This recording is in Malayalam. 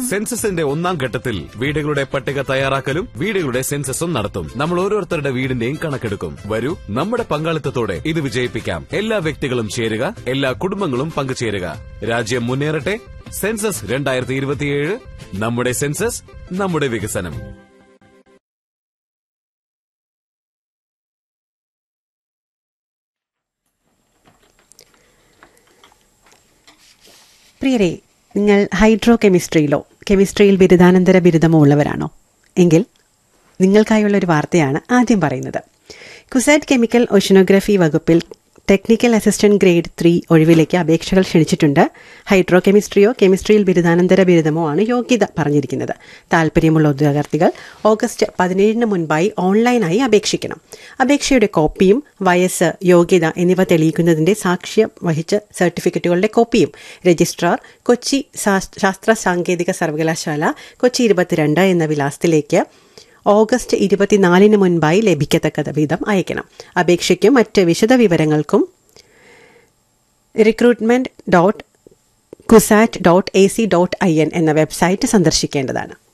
സെൻസസിന്റെ ഒന്നാം ഘട്ടത്തിൽ വീടുകളുടെ പട്ടിക തയ്യാറാക്കലും വീടുകളുടെ സെൻസസും നടത്തും നമ്മൾ ഓരോരുത്തരുടെ വീടിന്റെയും കണക്കെടുക്കും വരൂ നമ്മുടെ പങ്കാളിത്തത്തോടെ ഇത് വിജയിപ്പിക്കാം എല്ലാ വ്യക്തികളും ചേരുക എല്ലാ കുടുംബങ്ങളും പങ്കുചേരുക രാജ്യം മുന്നേറട്ടെ സെൻസസ് രണ്ടായിരത്തി ഇരുപത്തിയേഴ് നമ്മുടെ സെൻസസ് നമ്മുടെ വികസനം പ്രിയരെ നിങ്ങൾ ഹൈഡ്രോ കെമിസ്ട്രിയിലോ കെമിസ്ട്രിയിൽ ബിരുദാനന്തര ബിരുദമോ ഉള്ളവരാണോ എങ്കിൽ നിങ്ങൾക്കായുള്ള ഒരു വാർത്തയാണ് ആദ്യം പറയുന്നത് കുസാറ്റ് കെമിക്കൽ ഓഷ്യനോഗ്രഫി വകുപ്പിൽ ടെക്നിക്കൽ അസിസ്റ്റന്റ് ഗ്രേഡ് ത്രീ ഒഴിവിലേക്ക് അപേക്ഷകൾ ക്ഷണിച്ചിട്ടുണ്ട് ഹൈഡ്രോ കെമിസ്ട്രിയോ കെമിസ്ട്രിയിൽ ബിരുദാനന്തര ബിരുദമോ ആണ് യോഗ്യത പറഞ്ഞിരിക്കുന്നത് താല്പര്യമുള്ള ഉദ്യോഗാർത്ഥികൾ ഓഗസ്റ്റ് പതിനേഴിന് മുൻപായി ഓൺലൈനായി അപേക്ഷിക്കണം അപേക്ഷയുടെ കോപ്പിയും വയസ്സ് യോഗ്യത എന്നിവ തെളിയിക്കുന്നതിന്റെ സാക്ഷ്യം വഹിച്ച സർട്ടിഫിക്കറ്റുകളുടെ കോപ്പിയും രജിസ്ട്രാർ കൊച്ചി ശാസ്- ശാസ്ത്ര സാങ്കേതിക സർവകലാശാല കൊച്ചി ഇരുപത്തിരണ്ട് എന്ന വിലാസത്തിലേക്ക് ഓഗസ്റ്റ് ഇരുപത്തിനാലിന് മുൻപായി ലഭിക്കത്തക്ക വിധം അയക്കണം അപേക്ഷയ്ക്കും മറ്റ് വിശദ വിവരങ്ങൾക്കും recruitment dot CUSAT dot A C dot I N എന്ന വെബ്സൈറ്റ് സന്ദർശിക്കേണ്ടതാണ്